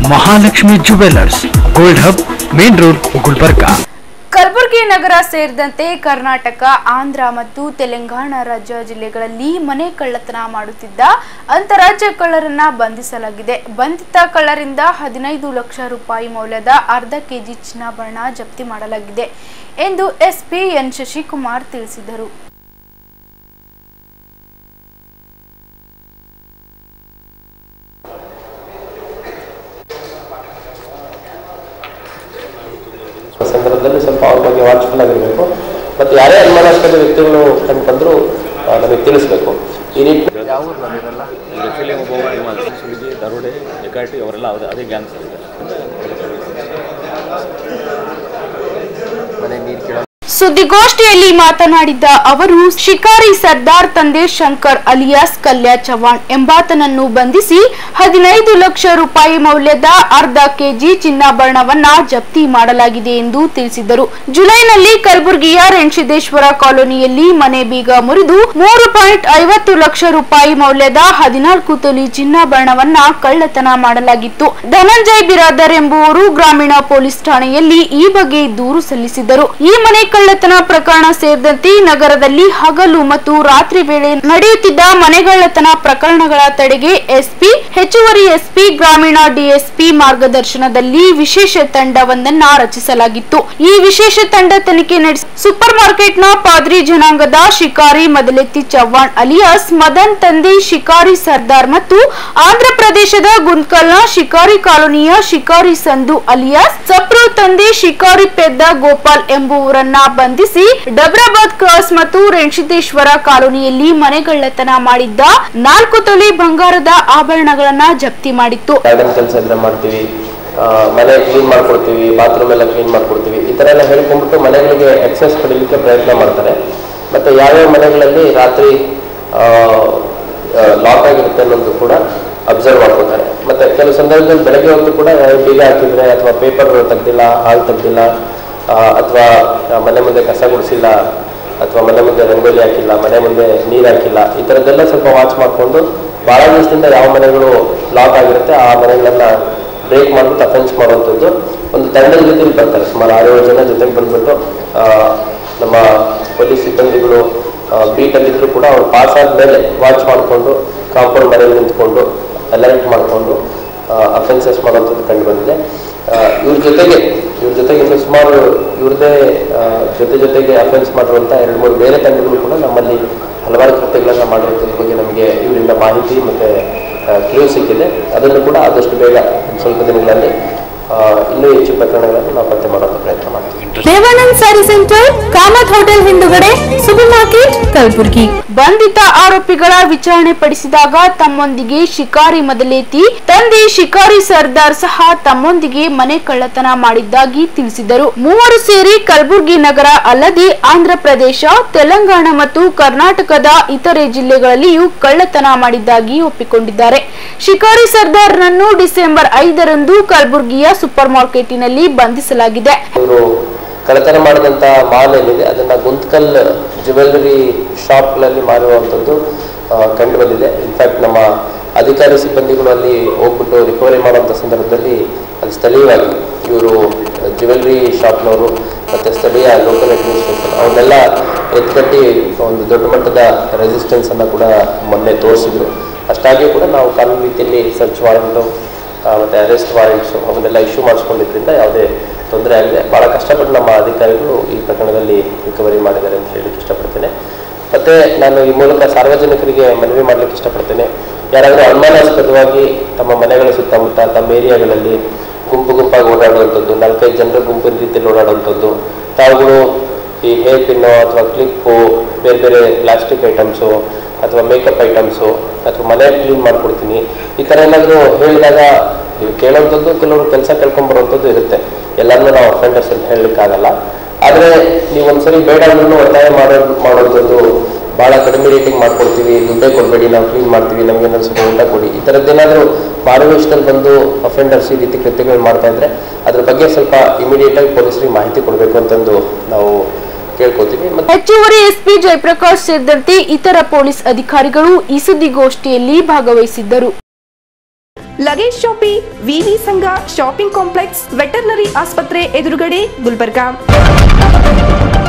Mahalakshmi jewellers gold hub main road Gulbarga Kalaburagi ನಗರ ಸೇರಿದಂತೆ ಕರ್ನಾಟಕ ಆಂಧ್ರ ಮತ್ತು ತೆಲಂಗಾಣ ರಾಜ್ಯ ಜಿಲ್ಲೆಗಳಲ್ಲಿ ಮನೆ ಕಳ್ಳತನ ಮಾಡುತ್ತಿದ್ದ ಅಂತಾರಾಜ್ಯ ಕಳ್ಳರನ್ನ ಬಂಧಿಸಲಾಗಿದೆ ಬಂಧಿತ ಕಳ್ಳರಿಂದ ಹದಿನೈದು ಲಕ್ಷ ರೂಪಾಯಿ ಮೌಲ್ಯದ ಅರ್ಧ ಕೆಜಿ ಚಿನ್ನಾಭರಣ ಜಪ್ತಿ ಮಾಡಲಾಗಿದೆ ಎಂದು ಎಸ್ಪಿ ಎನ್ ಶಶಿಕುಮಾರ್ ತಿಳಿಸಿದರು ಸಂದರ್ಭದಲ್ಲಿ ಸ್ವಲ್ಪ ಅವ್ರ ಬಗ್ಗೆ ವಾಚ್ಫುಲ್ ಆಗಿರಬೇಕು ಮತ್ತು ಯಾರೇ ಅನುಮಾನಾಸ್ಪದ ವ್ಯಕ್ತಿಗಳು ಕಂಡು ಬಂದರೂ ನಮಗೆ ತಿಳಿಸ್ಬೇಕು ಈ ನಿಟ್ಟಿನಲ್ಲಿ ಯಾವ ಊರು ನಮಗೆಲ್ಲ ಆ್ಯಕ್ಚುಲಿ ಒಬ್ಬ ಸುಲಿಗೆ ದರೋಡೆ ಎಕಾಟಿ ಅವರೆಲ್ಲ ಅದೇ ಅದೇ ಗ್ಯಾಂಗ್ಸ್ ಇದೆ ಮನೆ ನೀರು ಕೇಳೋ ಸುದ್ದಿಗೋಷ್ಠಿಯಲ್ಲಿ ಮಾತನಾಡಿದ್ದ ಅವರು ಶಿಕಾರಿ ಸರ್ದಾರ್ ತಂದೆ ಶಂಕರ್ ಅಲಿಯಾಸ್ ಕಲ್ಯಾ ಚವಾಣ್ ಎಂಬಾತನನ್ನು ಬಂಧಿಸಿ ಹದಿನೈದು ಲಕ್ಷ ರೂಪಾಯಿ ಮೌಲ್ಯದ ಅರ್ಧ ಕೆಜಿ ಚಿನ್ನಾಭರಣವನ್ನ ಜಪ್ತಿ ಮಾಡಲಾಗಿದೆ ಎಂದು ತಿಳಿಸಿದರು ಜುಲೈನಲ್ಲಿ ಕಲಬುರಗಿಯ ರೆಣಸಿದ್ದೇಶ್ವರ ಕಾಲೋನಿಯಲ್ಲಿ ಮನೆ ಬೀಗ ಮುರಿದು ಮೂರು ಪಾಯಿಂಟ್ ಐವತ್ತು ಲಕ್ಷ ರೂಪಾಯಿ ಮೌಲ್ಯದ ಹದಿನಾಲ್ಕು ತೊಲಿ ಚಿನ್ನಾಭರಣವನ್ನ ಕಳ್ಳತನ ಮಾಡಲಾಗಿತ್ತು ಧನಂಜಯ್ ಬಿರಾದರ್ ಎಂಬುವರು ಗ್ರಾಮೀಣ ಪೊಲೀಸ್ ಠಾಣೆಯಲ್ಲಿ ಈ ಬಗ್ಗೆ ದೂರು ಸಲ್ಲಿಸಿದ್ದರು ಈ ಮನೆ ಕಳ್ಳತನ ಪ್ರಕರಣ ಸೇರಿದಂತೆ ನಗರದಲ್ಲಿ ಹಗಲು ಮತ್ತು ರಾತ್ರಿ ವೇಳೆ ನಡೆಯುತ್ತಿದ್ದ ಮನೆಗಳ್ಳತನ ಪ್ರಕರಣಗಳ ತಡೆಗೆ ಎಸ್ಪಿ ಹೆಚ್ಚುವರಿ ಎಸ್ಪಿ ಗ್ರಾಮೀಣ ಡಿಎಸ್ಪಿ ಮಾರ್ಗದರ್ಶನದಲ್ಲಿ ವಿಶೇಷ ತಂಡವೊಂದನ್ನ ರಚಿಸಲಾಗಿತ್ತು ಈ ವಿಶೇಷ ತಂಡ ತನಿಖೆ ನಡೆಸಿ ಸೂಪರ್ ಮಾರ್ಕೆಟ್ನ ಪಾದ್ರಿ ಜನಾಂಗದ ಶಿಕಾರಿ ಮದಲೆತ್ತಿ ಚವ್ಹಾಣ್ ಅಲಿಯಾಸ್ ಮದನ್ ತಂದೆ ಶಿಕಾರಿ ಸರ್ದಾರ್ ಮತ್ತು ಆಂಧ್ರ ಪ್ರದೇಶದ ಗುಂತ್ಕಲ್ನ ಶಿಕಾರಿ ಕಾಲೋನಿಯ ಶಿಕಾರಿ ಸಂಧು ಅಲಿಯಾಸ್ ಸಪ್ರು ತಂದೆ ಶಿಕಾರಿ ಪೆದ್ದ ಗೋಪಾಲ್ ಎಂಬುವರನ್ನ ಬಂಧಿಸಿ ಡಬ್ರಾಬಾದ್ ಕ್ರಾಸ್ ಮತ್ತು ರೆಣಸಿದ್ದೇಶ್ವರ ಕಾಲೋನಿಯಲ್ಲಿ ಮನೆಗಳ್ಳತನ ಮಾಡಿದ್ದ ನಾಲ್ಕು ತೊಲೆ ಬಂಗಾರದ ಆಭರಣಗಳನ್ನ ಜಪ್ತಿ ಮಾಡಿತ್ತು ಗಾರ್ಡನ್ ಕೆಲಸ ಎಲ್ಲ ಮಾಡ್ತೀವಿ ಆ, ಮನೆ ಕ್ಲೀನ್ ಮಾಡ್ಕೊಡ್ತೀವಿ ಬಾತ್ರೂಮ್ ಎಲ್ಲ ಕ್ಲೀನ್ ಮಾಡ್ಕೊಡ್ತೀವಿ ಈ ಥರ ಎಲ್ಲ ಹೇಳ್ಕೊಂಡ್ಬಿಟ್ಟು ಮನೆಗಳಿಗೆ ಎಕ್ಸೆಸ್ ಪಡೀಲಿಕ್ಕೆ ಪ್ರಯತ್ನ ಮಾಡ್ತಾರೆ ಮತ್ತು ಯಾವ್ಯಾವ ಮನೆಗಳಲ್ಲಿ ರಾತ್ರಿ ಲಾಕ್ ಆಗಿರುತ್ತೆ ಅನ್ನೋದು ಕೂಡ ಅಬ್ಸರ್ವ್ ಮಾಡ್ಕೊತಾರೆ ಮತ್ತು ಕೆಲವು ಸಂದರ್ಭದಲ್ಲಿ ಬೆಳಗ್ಗೆ ಹೊತ್ತು ಕೂಡ ಬೀಗ ಹಾಕಿದ್ರೆ ಅಥವಾ ಪೇಪರ್ ತೆಗ್ದಿಲ್ಲ ಹಾಲು ತೆಗ್ದಿಲ್ಲ ಅಥವಾ ಮನೆ ಮುಂದೆ ಕಸ ಗುಡಿಸಿಲ್ಲ ಅಥವಾ ಮನೆ ಮುಂದೆ ರಂಗೋಲಿ ಹಾಕಿಲ್ಲ ಮನೆ ಮುಂದೆ ನೀರು ಹಾಕಿಲ್ಲ ಈ ಥರದ್ದೆಲ್ಲ ಸ್ವಲ್ಪ ವಾಚ್ ಮಾಡಿಕೊಂಡು ಭಾಳ ದಿವಸದಿಂದ ಯಾವ ಮನೆಗಳು ಲಾಕ್ ಆಗಿರುತ್ತೆ ಆ ಮನೆಗಳನ್ನ ಬ್ರೇಕ್ ಮಾಡಿಬಿಟ್ಟು ಅಫೆನ್ಸ್ ಮಾಡುವಂಥದ್ದು ಒಂದು ತಂಡದ ಜೊತೆಲಿ ಬರ್ತಾರೆ ಸುಮಾರು ಆರು ಏಳು ಜನ ಜೊತೆಗೆ ಬಂದ್ಬಿಟ್ಟು ಆ, ನಮ್ಮ ಪೊಲೀಸ್ ಸಿಬ್ಬಂದಿಗಳು ಬೀಟಲ್ಲಿದ್ದರೂ ಕೂಡ ಅವ್ರು ಪಾಸ್ ಆದಮೇಲೆ ವಾಚ್ ಮಾಡಿಕೊಂಡು ಕಾಂಪೌಂಡ್ ಮನೆಯಲ್ಲಿ ನಿಂತ್ಕೊಂಡು ಅಲರ್ಟ್ ಮಾಡಿಕೊಂಡು ಅಫೆನ್ಸಸ್ ಮಾಡುವಂಥದ್ದು ಕಂಡು ಬಂದಿದೆ ಆ, ಇವ್ರ ಜೊತೆಗೆ ಇವ್ರ ಜೊತೆಗೆ ಇನ್ನು ಸುಮಾರು ಇವ್ರದ್ದೇ ಆ, ಜೊತೆ ಜೊತೆಗೆ ಅಫೆನ್ಸ್ ಮಾಡಿರುವಂಥ ಎರಡು ಮೂರು ಬೇರೆ ತಂಡಗಳು ಕೂಡ ನಮ್ಮಲ್ಲಿ ಹಲವಾರು ಕೃತ್ಯಗಳನ್ನು ಮಾಡಿರೋದ್ರ ಬಗ್ಗೆ ನಮಗೆ ಇವರಿಂದ ಮಾಹಿತಿ ಮತ್ತು ಕ್ಲೂ ಸಿಕ್ಕಿದೆ ಅದನ್ನು ಕೂಡ ಆದಷ್ಟು ಬೇಗ ಇನ್ನು ಸ್ವಲ್ಪ ದಿನಗಳಲ್ಲಿ ಆ, ಇನ್ನೂ ಹೆಚ್ಚು ಪ್ರಕರಣಗಳನ್ನು ನಾವು ಪತ್ತೆ ಮಾಡುವಂಥ ಪ್ರಯತ್ನ ಮಾಡ್ತೀವಿ ದೇವಾನಂದ್ ಸ್ಯಾರಿ ಸೆಂಟರ್ ಕಾಮತ್ ಹೋಟೆಲ್ ಹಿಂದುಗಡೆ ಸೂಪರ್ ಮಾರ್ಕೆಟ್ ಕಲಬುರಗಿ ಬಂಧಿತ ಆರೋಪಿಗಳ ವಿಚಾರಣೆ ಪಡಿಸಿದಾಗ ತಮ್ಮೊಂದಿಗೆ ಶಿಕಾರಿ ಮೊದಲೇತಿ ತಂದೆ ಶಿಕಾರಿ ಸರ್ದಾರ್ ಸಹ ತಮ್ಮೊಂದಿಗೆ ಮನೆ ಕಳ್ಳತನ ಮಾಡಿದ್ದಾಗಿ ತಿಳಿಸಿದರು ಮೂವರು ಸೇರಿ ಕಲಬುರಗಿ ನಗರ ಅಲ್ಲದೆ ಆಂಧ್ರ ಪ್ರದೇಶ ತೆಲಂಗಾಣ ಮತ್ತು ಕರ್ನಾಟಕದ ಇತರೆ ಜಿಲ್ಲೆಗಳಲ್ಲಿಯೂ ಕಳ್ಳತನ ಮಾಡಿದ್ದಾಗಿ ಒಪ್ಪಿಕೊಂಡಿದ್ದಾರೆ ಶಿಕಾರಿ ಸರ್ದಾರ್ನನ್ನು ಡಿಸೆಂಬರ್ ಐದರಂದು ಕಲಬುರಗಿಯ ಸೂಪರ್ ಮಾರ್ಕೆಟಿನಲ್ಲಿ ಬಂಧಿಸಲಾಗಿದೆ ಇವರು ಕಳ್ಳತನ ಮಾಡಿದಂಥ ಮಾಲ್ ಏನಿದೆ ಅದನ್ನು ಗುಂತ್ಕಲ್ ಜ್ಯುವೆಲ್ಲರಿ ಶಾಪ್ಗಳಲ್ಲಿ ಮಾರುವಂಥದ್ದು ಆ, ಕಂಡು ಬಂದಿದೆ ಇನ್ಫ್ಯಾಕ್ಟ್ ನಮ್ಮ ಅಧಿಕಾರಿ ಸಿಬ್ಬಂದಿಗಳು ಅಲ್ಲಿ ಹೋಗ್ಬಿಟ್ಟು ರಿಕವರಿ ಮಾಡುವಂಥ ಸಂದರ್ಭದಲ್ಲಿ ಅದು ಸ್ಥಳೀಯವಾಗಿ ಇವರು ಜ್ಯುವೆಲ್ಲರಿ ಶಾಪ್ನವರು ಮತ್ತು ಸ್ಥಳೀಯ ಲೋಕಲ್ ಅಡ್ಮಿನಿಸ್ಟ್ರೇಷನ್ ಅವನ್ನೆಲ್ಲ ಎತ್ಕಟ್ಟಿ ಒಂದು ದೊಡ್ಡ ಮಟ್ಟದ ರೆಸಿಸ್ಟೆನ್ಸನ್ನು ಕೂಡ ಮೊನ್ನೆ ತೋರಿಸಿದ್ರು ಅಷ್ಟಾಗಿಯೂ ಕೂಡ ನಾವು ಕಾನೂನು ರೀತಿಯಲ್ಲಿ ಸರ್ಚ್ ವಾರೆಂಟು ಮತ್ತು ಅರೆಸ್ಟ್ ವಾರೆಂಟ್ಸು ಅವನ್ನೆಲ್ಲ ಇಶ್ಯೂ ಮಾಡಿಸ್ಕೊಂಡಿದ್ರಿಂದ ಯಾವುದೇ ತೊಂದರೆ ಆಗಿದೆ ಭಾಳ ಕಷ್ಟಪಟ್ಟು ನಮ್ಮ ಅಧಿಕಾರಿಗಳು ಈ ಪ್ರಕರಣದಲ್ಲಿ ರಿಕವರಿ ಮಾಡಿದ್ದಾರೆ ಅಂತ ಹೇಳಲಿಕ್ಕೆ ಇಷ್ಟಪಡ್ತೇನೆ ಮತ್ತು ನಾನು ಈ ಮೂಲಕ ಸಾರ್ವಜನಿಕರಿಗೆ ಮನವಿ ಮಾಡಲಿಕ್ಕೆ ಇಷ್ಟಪಡ್ತೇನೆ ಯಾರಾದರೂ ಅನುಮಾನಾಸ್ಪದವಾಗಿ ತಮ್ಮ ಮನೆಗಳ ಸುತ್ತಮುತ್ತ ತಮ್ಮ ಏರಿಯಾಗಳಲ್ಲಿ ಗುಂಪು ಗುಂಪಾಗಿ ಓಡಾಡುವಂಥದ್ದು ನಾಲ್ಕೈದು ಜನರ ಗುಂಪಿನ ರೀತಿಯಲ್ಲಿ ಓಡಾಡುವಂಥದ್ದು ತಾವುಗಳು ಈ ಹೇರ್ ಪಿನ್ನು ಅಥವಾ ಕ್ಲಿಪ್ಪು ಬೇರೆ ಬೇರೆ ಪ್ಲಾಸ್ಟಿಕ್ ಐಟಮ್ಸು ಅಥವಾ ಮೇಕಪ್ ಐಟಮ್ಸು ಅಥವಾ ಮನೆ ಕ್ಲೀನ್ ಮಾಡ್ಕೊಡ್ತೀನಿ ಈ ಥರ ಏನಾದರೂ ಹೇಳಿದಾಗ ನೀವು ಕೇಳೋಂಥದ್ದು ಕೆಲವರು ಕೆಲಸ ಕೇಳ್ಕೊಂಬರುವಂಥದ್ದು ಇರುತ್ತೆ ಎಲ್ಲರನ್ನೂ ನಾವು ಅಫೆಂಡರ್ಸ್ ಅಂತ ಹೇಳಲಿಕ್ಕಾಗಲ್ಲ ಆದರೆ ನೀವು ಒಂದ್ಸರಿ ಬೇಡ ಅಂದ್ರೂ ಒತ್ತಾಯ ಮಾಡೋದು ಮಾಡೋಂಥದ್ದು ಭಾಳ ಕಡಿಮೆ ರೇಟಿಂಗ್ ಮಾಡ್ಕೊಡ್ತೀವಿ ದುಡ್ಡೇ ಕೊಡಬೇಡಿ ನಾವು ಕ್ಲೀನ್ ಮಾಡ್ತೀವಿ ನಮಗೆ ಇನ್ನೊಂದು ಸ್ವಲ್ಪ ಊಟ ಕೊಡಿ ಈ ಥರದ್ದೇನಾದರೂ ಮಾರುವ ಇಷ್ಟದಲ್ಲಿ ಬಂದು ಅಫೆಂಡರ್ಸ್ ಈ ರೀತಿ ಕೃತ್ಯಗಳು ಮಾಡ್ತಾ ಇದ್ರೆ ಅದ್ರ ಬಗ್ಗೆ ಸ್ವಲ್ಪ ಇಮಿಡಿಯೇಟಾಗಿ ಪೊಲೀಸರಿಗೆ ಮಾಹಿತಿ ಕೊಡಬೇಕು ಅಂತಂದು ನಾವು ಕೇಳ್ಕೊತೀವಿ ಮತ್ತು ಹೆಚ್ಚುವರಿ ಎಸ್ಪಿ ಜಯಪ್ರಕಾಶ್ ಸೇರಿದಂತೆ ಇತರ ಪೊಲೀಸ್ ಅಧಿಕಾರಿಗಳು ಈ ಸುದ್ದಿಗೋಷ್ಠಿಯಲ್ಲಿ ಭಾಗವಹಿಸಿದ್ದರು ಲಗೇಜ್ ಶಾಪಿ ವಿವಿ ಸಂಘ ಶಾಪಿಂಗ್ ಕಾಂಪ್ಲೆಕ್ಸ್ ವೆಟರ್ನರಿ ಆಸ್ಪತ್ರೆ ಎದುರುಗಡೆ ಗುಲ್ಬರ್ಗಾ